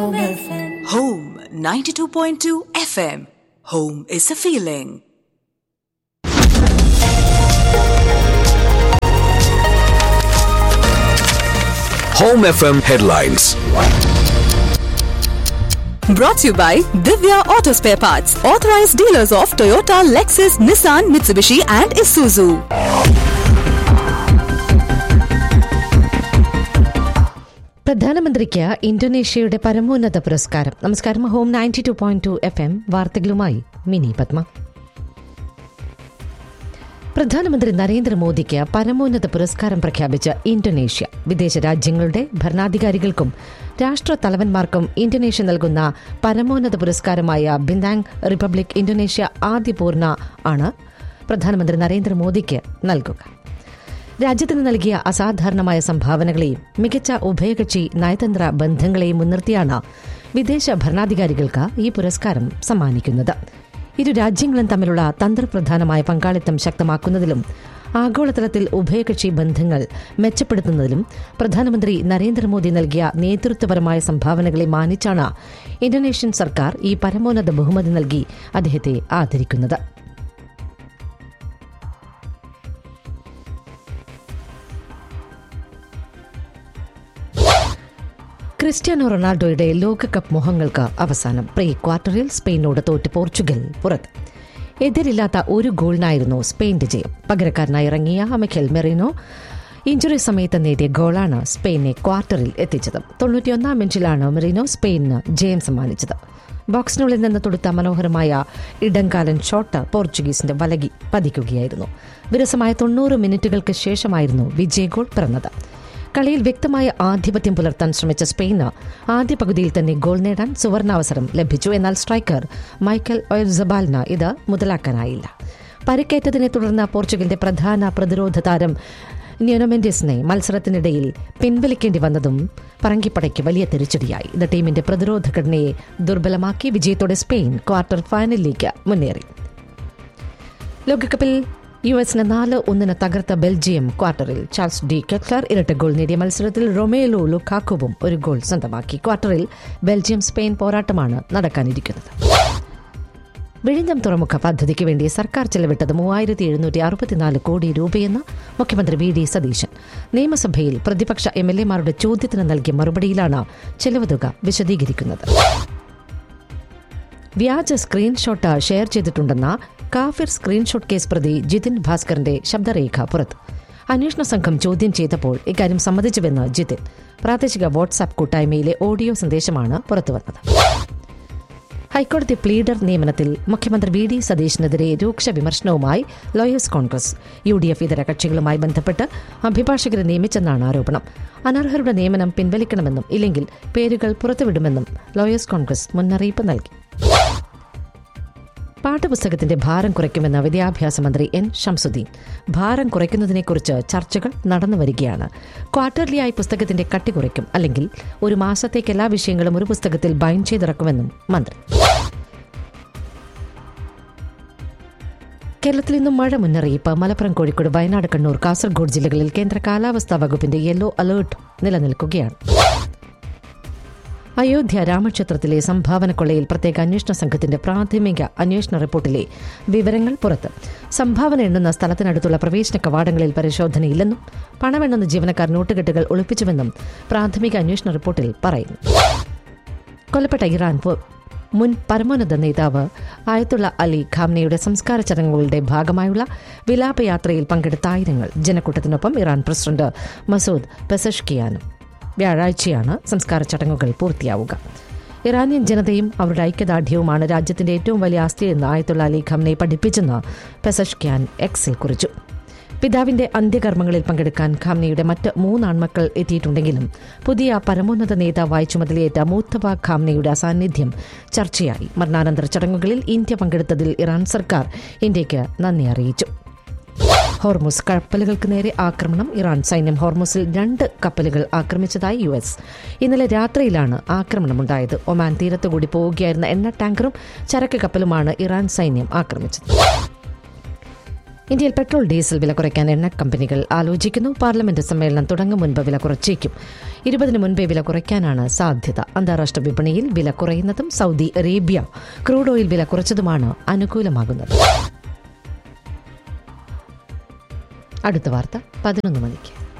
Home 92.2 FM. Home is a feeling. Home FM headlines. Brought to you by Divya Auto Spare Parts, authorized dealers of Toyota, Lexus, Nissan, Mitsubishi, and Isuzu. പ്രധാനമന്ത്രിക്ക് ഇന്തോനേഷ്യയുടെ പരമോന്നത പുരസ്കാരം നമസ്കാരം home ninety two point two F M വാർത്തകളുമായി മിനി പത്മ പ്രധാനമന്ത്രി നരേന്ദ്രമോദിക്ക് പരമോന്നത പുരസ്കാരം പ്രഖ്യാപിച്ച ഇന്തോനേഷ്യ വിദേശ രാജ്യങ്ങളുടെ ഭരണാധികാരികൾക്കും രാഷ്ട്ര തലവന്മാർക്കും ഇന്തോനേഷ്യ നൽകുന്ന പരമോന്നത പുരസ്കാരമായ ബിന്ദാങ് റിപ്പബ്ലിക് ഇന്തോനേഷ്യ ആദ്യ പൂർണ്ണ ആണ് പ്രധാനമന്ത്രി നരേന്ദ്രമോദിക്ക് നൽകുക രാജ്യത്തിന് നൽകിയ അസാധാരണമായ സംഭാവനകളെയും മികച്ച ഉഭയകക്ഷി നയതന്ത്ര ബന്ധങ്ങളെയും മുൻനിർത്തിയാണ് വിദേശ ഭരണാധികാരികൾക്ക് ഈ പുരസ്കാരം സമ്മാനിക്കുന്നത് ഇരു രാജ്യങ്ങളും തമ്മിലുള്ള തന്ത്രപ്രധാനമായ പങ്കാളിത്തം ശക്തമാക്കുന്നതിലും ആഗോളതലത്തിൽ ഉഭയകക്ഷി ബന്ധങ്ങൾ മെച്ചപ്പെടുത്തുന്നതിലും പ്രധാനമന്ത്രി നരേന്ദ്രമോദി നൽകിയ നേതൃത്വപരമായ സംഭാവനകളെ മാനിച്ചാണ് ഇന്തോനേഷ്യൻ സർക്കാർ ഈ പരമോന്നത ബഹുമതി നൽകി അദ്ദേഹത്തെ ആദരിക്കുന്നത് ക്രിസ്ത്യാനോ റൊണാൾഡോയുടെ ലോകകപ്പ് മോഹങ്ങൾക്ക് അവസാനം പ്രീ ക്വാർട്ടറിൽ സ്പെയിനോട് തോറ്റ് പോർച്ചുഗൽ പുറത്ത് എതിരില്ലാത്ത ഒരു ഗോളിനായിരുന്നു സ്പെയിന്റെ ജയം പകരക്കാരനായി ഇറങ്ങിയ മിഖേൽ മെറിനോ ഇഞ്ചുറി സമയത്ത് നേടിയ ഗോളാണ് സ്പെയിനെ ക്വാർട്ടറിൽ എത്തിച്ചത് തൊണ്ണൂറ്റിയൊന്നാം മിനിറ്റിലാണ് മെറിനോ സ്പെയിനിന് ജയം സമ്മാനിച്ചത് ബോക്സിനുള്ളിൽ നിന്ന് തൊടുത്ത മനോഹരമായ ഇടംകാലൻ ഷോട്ട് പോർച്ചുഗീസിന്റെ വലകി പതിക്കുകയായിരുന്നു വിരസമായ തൊണ്ണൂറ് മിനിറ്റുകൾക്ക് ശേഷമായിരുന്നു വിജയ ഗോൾ പിറന്നത് കളിയിൽ വ്യക്തമായ ആധിപത്യം പുലർത്താൻ ശ്രമിച്ച സ്പെയിന് ആദ്യ പകുതിയിൽ തന്നെ ഗോൾ നേടാൻ സുവർണാവസരം ലഭിച്ചു എന്നാൽ സ്ട്രൈക്കർ മൈക്കൽ ഒയർസബാലിന് ഇത് മുതലാക്കാനായില്ല പരിക്കേറ്റതിനെ തുടർന്ന് പോർച്ചുഗലിന്റെ പ്രധാന പ്രതിരോധ താരം ന്യൂനോമെന്റസിനെ മത്സരത്തിനിടയിൽ പിൻവലിക്കേണ്ടി വന്നതും പറങ്കിപ്പടയ്ക്ക് വലിയ തിരിച്ചടിയായി ഇത് ടീമിന്റെ പ്രതിരോധ ഘടനയെ ദുർബലമാക്കി വിജയത്തോടെ സ്പെയിൻ ക്വാർട്ടർ ഫൈനലിലേക്ക് മുന്നേറി ലോകകപ്പിൽ യു എസിന് നാല് ഒന്നിന് തകർത്ത ബെൽജിയം ക്വാർട്ടറിൽ ചാൾസ് ഡി കെക്ലർ ഇരട്ട ഗോൾ നേടിയ മത്സരത്തിൽ റൊമേലോ ലുക്കാക്കുവും ഒരു ഗോൾ സ്വന്തമാക്കി ക്വാർട്ടറിൽ ബെൽജിയം സ്പെയിൻ പോരാട്ടമാണ് നടക്കാനിരിക്കുന്നത് വിഴിഞ്ഞം തുറമുഖ പദ്ധതിക്ക് വേണ്ടി സർക്കാർ ചെലവിട്ടത് മൂവായിരത്തി എഴുന്നൂറ്റി അറുപത്തിനാല് കോടി രൂപയെന്ന് മുഖ്യമന്ത്രി വി ഡി സതീശൻ നിയമസഭയിൽ പ്രതിപക്ഷ എം എൽ എമാരുടെ ചോദ്യത്തിന് നൽകിയ മറുപടിയിലാണ് ചെലവ് തുക വിശദീകരിക്കുന്നത് വ്യാജ സ്ക്രീൻഷോട്ട് ഷെയർ ചെയ്തിട്ടുണ്ടെന്ന കാഫിർ സ്ക്രീൻഷോട്ട് കേസ് പ്രതി ജിതിൻ ഭാസ്കറിന്റെ ശബ്ദരേഖ പുറത്ത് അന്വേഷണ സംഘം ചോദ്യം ചെയ്തപ്പോൾ ഇക്കാര്യം സമ്മതിച്ചുവെന്ന് ജിതിൻ പ്രാദേശിക വാട്സാപ്പ് കൂട്ടായ്മയിലെ ഓഡിയോ സന്ദേശമാണ് പുറത്തുവന്നത് ഹൈക്കോടതി പ്ലീഡർ നിയമനത്തിൽ മുഖ്യമന്ത്രി വി ഡി സതീശിനെതിരെ രൂക്ഷ വിമർശനവുമായി lawyers congress U D F ഇതര കക്ഷികളുമായി ബന്ധപ്പെട്ട് അഭിഭാഷകരെ നിയമിച്ചെന്നാണ് ആരോപണം അനർഹരുടെ നിയമനം പിൻവലിക്കണമെന്നും ഇല്ലെങ്കിൽ പേരുകൾ പുറത്തുവിടുമെന്നും ലോയേഴ്സ് കോൺഗ്രസ് മുന്നറിയിപ്പ് നൽകി പാഠപുസ്തകത്തിന്റെ ഭാരം കുറയ്ക്കുമെന്ന് വിദ്യാഭ്യാസ മന്ത്രി എൻ ഷംസുദ്ദീൻ ഭാരം കുറയ്ക്കുന്നതിനെക്കുറിച്ച് ചർച്ചകൾ നടന്നുവരികയാണ് ക്വാർട്ടർലിയായി പുസ്തകത്തിന്റെ കട്ടി കുറയ്ക്കും അല്ലെങ്കിൽ ഒരു മാസത്തേക്ക് എല്ലാ വിഷയങ്ങളും ഒരു പുസ്തകത്തിൽ ബൈൻഡ് ചെയ്തിറക്കുമെന്നും മന്ത്രി കേരളത്തിൽ ഇന്നും മഴ മുന്നറിയിപ്പ് മലപ്പുറം കോഴിക്കോട് വയനാട് കണ്ണൂർ കാസർഗോഡ് ജില്ലകളിൽ കേന്ദ്ര കാലാവസ്ഥാ വകുപ്പിന്റെ യെല്ലോ അലേർട്ട് നിലനിൽക്കുകയാണ് അയോധ്യ രാമക്ഷേത്രത്തിലെ സംഭാവന കൊള്ളയിൽ പ്രത്യേക അന്വേഷണ സംഘത്തിന്റെ പ്രാഥമിക അന്വേഷണ റിപ്പോർട്ടിലെ വിവരങ്ങൾ പുറത്ത് സംഭാവന എണ്ണുന്ന സ്ഥലത്തിനടുത്തുള്ള പ്രവേശന കവാടങ്ങളിൽ പരിശോധനയില്ലെന്നും പണമെണ്ണുന്ന ജീവനക്കാർ നോട്ടുകെട്ടുകൾ ഒളിപ്പിച്ചുവെന്നും പ്രാഥമിക അന്വേഷണ റിപ്പോർട്ടിൽ പറയുന്നു കൊല്ലപ്പെട്ട ഇറാൻ പു- മുൻ പരമോന്നത നേതാവ് ആയത്തുള്ള അലി ഖാംനയുടെ സംസ്കാര ചടങ്ങുകളുടെ ഭാഗമായുള്ള വിലാപയാത്രയിൽ പങ്കെടുത്ത ആയിരങ്ങൾ ജനക്കൂട്ടത്തിനൊപ്പം ഇറാൻ പ്രസിഡന്റ് മസൂദ് പെസഷ്കിയാനും വ്യാഴാഴ്ചയാണ് സംസ്കാര ചടങ്ങുകൾ പൂർത്തിയാവുക ഇറാനിയൻ ജനതയും അവരുടെ ഐക്യദാർഢ്യവുമാണ് രാജ്യത്തിന്റെ ഏറ്റവും വലിയ ആസ്തിയെന്ന് ആയത്തുള്ള അലി ഖംനെ പഠിപ്പിച്ചെന്ന് പെസഷ്ക്യാൻ എക്സിൽ കുറിച്ചു പിതാവിന്റെ അന്ത്യകർമ്മങ്ങളിൽ പങ്കെടുക്കാൻ ഖാംനയുടെ മറ്റ് മൂന്ന് ആൺമക്കൾ എത്തിയിട്ടുണ്ടെങ്കിലും പുതിയ പരമോന്നത നേതാവായി ചുമതലയേറ്റ മൂത്തബ ഖാംനയുടെ അസാന്നിധ്യം ചർച്ചയായി മരണാനന്തര ചടങ്ങുകളിൽ ഇന്ത്യ പങ്കെടുത്തതിൽ ഇറാൻ സർക്കാർ ഇന്ത്യയ്ക്ക് നന്ദി അറിയിച്ചു ഹോർമുസ് കപ്പലുകൾക്ക് നേരെ ആക്രമണം ഇറാൻ സൈന്യം ഹോർമുസിൽ രണ്ട് കപ്പലുകൾ ആക്രമിച്ചതായി യു എസ് ഇന്നലെ രാത്രിയിലാണ് ആക്രമണമുണ്ടായത് ഒമാൻ തീരത്തുകൂടി പോവുകയായിരുന്ന എണ്ണ ടാങ്കറും ചരക്ക് കപ്പലുമാണ് ഇറാൻ സൈന്യം ആക്രമിച്ചത് ഇന്ത്യയിൽ പെട്രോൾ ഡീസൽ വില കുറയ്ക്കാൻ എണ്ണ കമ്പനികൾ ആലോചിക്കുന്നു പാർലമെന്റ് സമ്മേളനം തുടങ്ങും മുൻപ് വില കുറച്ചേക്കും ഇരുപതിന് മുൻപേ വില കുറയ്ക്കാനാണ് സാധ്യത അന്താരാഷ്ട്ര വിപണിയിൽ വില കുറയുന്നതും സൗദി അറേബ്യ ക്രൂഡ് ഓയിൽ വില കുറച്ചതുമാണ് അനുകൂലമാകുന്നത് അടുത്ത വാർത്ത പതിനൊന്ന് മണിക്ക്